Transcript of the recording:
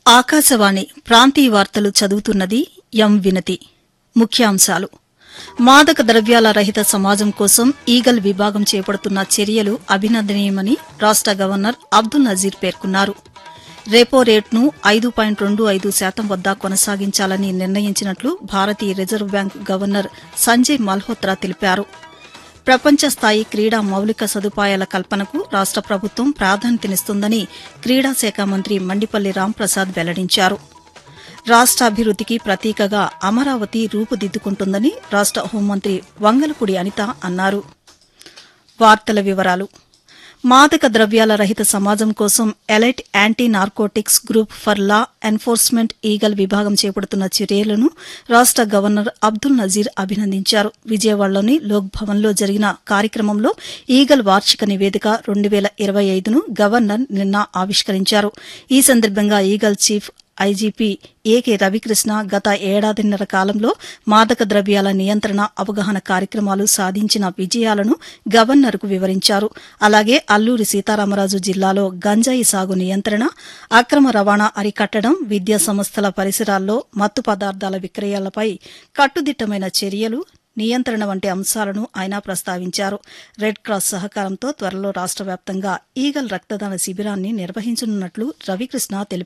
ఆకాశవాణి ప్రాంతీయ వార్తలు చదువుతున్నది ఎం వినతి ముఖ్యాంశాలు మాదక ద్రవ్యాల రహిత సమాజం కోసం ఈగల్ విభాగం చేపడుతున్న చర్యలు అభినందనీయమని రాష్ట గవర్నర్ అబ్దుల్ నజీర్ పేర్కొన్నారు రెపో రేటును ఐదు పాయింట్ రెండు ఐదు శాతం వద్ద కొనసాగించాలని నిర్ణయించినట్లు భారతీయ reserve bank governor Sanjay Malhotra తెలిపారు ప్రపంచ స్థాయి క్రీడా మౌలిక సదుపాయాల కల్పనకు రాష్ట ప్రభుత్వం ప్రాధాన్యతనిస్తుందని క్రీడా శాఖ మంత్రి మండిపల్లి రాంప్రసాద్ వెల్లడించారు రాష్టాభివృద్దికి ప్రతీకగా అమరావతి రూపుదిద్దుకుంటుందని రాష్ట హోంమంత్రి వంగలపూడి అనిత అన్నారు వార్తల వివరాలు మాదక ద్రవ్యాల రహిత సమాజం కోసం elite anti narcotics group for law enforcement eagle విభాగం చేపడుతున్న చర్యలను రాష్ట గవర్నర్ అబ్దుల్ నజీర్ అభినందించారు విజయవాడలోని లోక్ భవన్లో జరిగిన కార్యక్రమంలో ఈగల్ వార్షిక నివేదిక రెండు వేల ఇరవై ఐదును గవర్నర్ నిన్న ఆవిష్కరించారు ఈ సందర్భంగా eagle chief IGP AK Ravikrishna గత ఏడాదిన్నర కాలంలో మాదక ద్రవ్యాల నియంత్రణ అవగాహన కార్యక్రమాలు సాధించిన విజయాలను గవర్నర్కు వివరించారు అలాగే అల్లూరి సీతారామరాజు జిల్లాలో గంజాయి సాగు నియంత్రణ అక్రమ రవాణా అరికట్టడం విద్యా సంస్థల పరిసరాల్లో మత్తు పదార్థాల విక్రయాలపై కట్టుదిట్టమైన చర్యలు నియంత్రణ వంటి అంశాలను ఆయన ప్రస్తావించారు రెడ్ క్రాస్ సహకారంతో త్వరలో రాష్ట వ్యాప్తంగా ఈగల్ రక్తదాన శిబిరాన్ని నిర్వహించనున్నట్లు రవికృష్ణ తెలిపారు